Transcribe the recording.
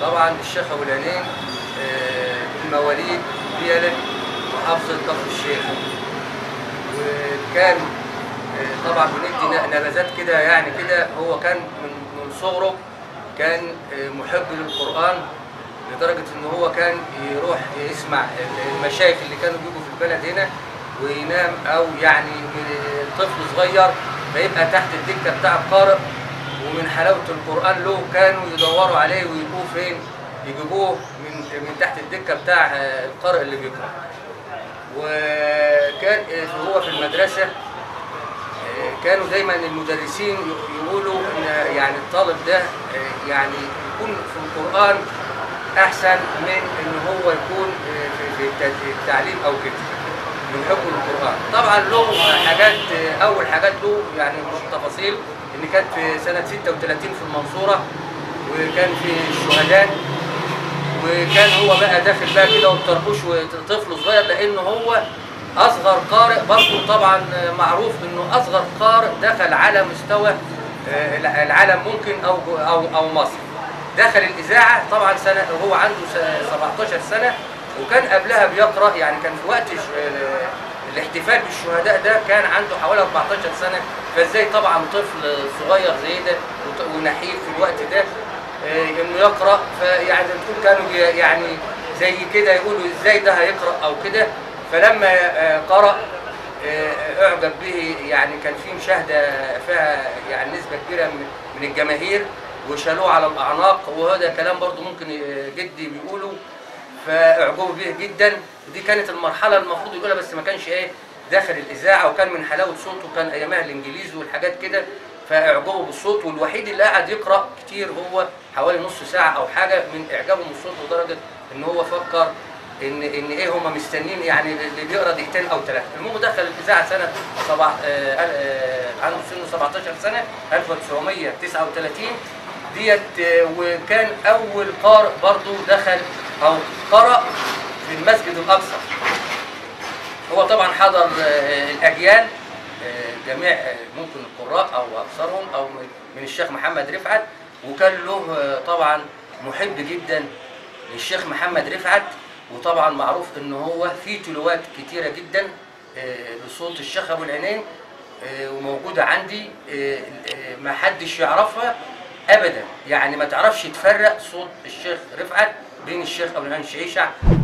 طبعا الشيخ ابو العينين آه، من مواليد بيلد محافظه كفر الشيخ وكان آه، طبعا بندي ن- نبذات كده يعني كده هو كان من من صغره كان آه، محب للقران لدرجه ان هو كان يروح يسمع المشايخ اللي كانوا بيجوا في البلد هنا وينام او يعني من طفل صغير فيبقى تحت الدكه بتاع القارئ ومن حلاوه القران له كانوا يدوروا عليه ويجيبوه فين؟ يجيبوه من من تحت الدكه بتاع آه، القارئ اللي بيقرا. وكان آه، هو في المدرسه آه، كانوا دايما المدرسين ي- يقولوا ان يعني الطالب ده آه، يعني يكون في القران احسن من ان هو يكون آه، في- في الت- التعليم او كده من حب القران طبعا له حاجات آه، اول حاجات له يعني مش تفاصيل ان كانت في سنه 36 في المنصوره وكان في الشهداء وكان هو بقى داخل بقى كده وطربوش وطفل صغير لانه هو اصغر قارئ برضه طبعا معروف انه اصغر قارئ دخل على مستوى آه، العالم ممكن او او او مصر دخل الاذاعه طبعا سنه وهو عنده س- 17 سنه وكان قبلها بيقرا يعني كان في وقت ش- آه، الاحتفال بالشهداء ده كان عنده حوالي 14 سنه فازاي طبعا طفل صغير زي ده وط- ونحيف في الوقت ده آه، انه يقرا فيعني تقول كانوا بي- يعني زي كده يقولوا ازاي ده هيقرا او كده فلما آه، قرا آه، اعجب به يعني كان في مشاهده فيها يعني نسبه كبيره من من الجماهير وشالوه على الاعناق وهذا كلام برضو ممكن آه، جدي بيقوله فاعجبوا به جدا ودي كانت المرحله المفروض يقولها بس ما كانش ايه داخل الاذاعه وكان من حلاوه صوته كان ايامها الانجليزي والحاجات كده فاعجبوا بالصوت والوحيد اللي قعد يقرا كتير هو حوالي نص ساعه او حاجه من اعجابه بالصوت لدرجه ان هو فكر ان ان ايه هم مستنين يعني اللي بيقرا دقيقتين او ثلاثه المهم دخل الاذاعه سنه سبع آه آه عنده سنه 17 سنه 1939 ديت آه، وكان اول قارئ برضه دخل او قرأ في المسجد الاقصى هو طبعا حضر آه، الاجيال آه، جميع آه، ممكن القراء او اكثرهم او من- من الشيخ محمد رفعت وكان له آه، طبعا محب جدا للشيخ محمد رفعت وطبعا معروف ان هو في تلوات كتيره جدا آه، لصوت الشيخ ابو العينين آه، وموجوده عندي آه، آه، ما حدش يعرفها ابدا يعني ما تعرفش تفرق صوت الشيخ رفعت بين الشيخ ابو العينين شعيشع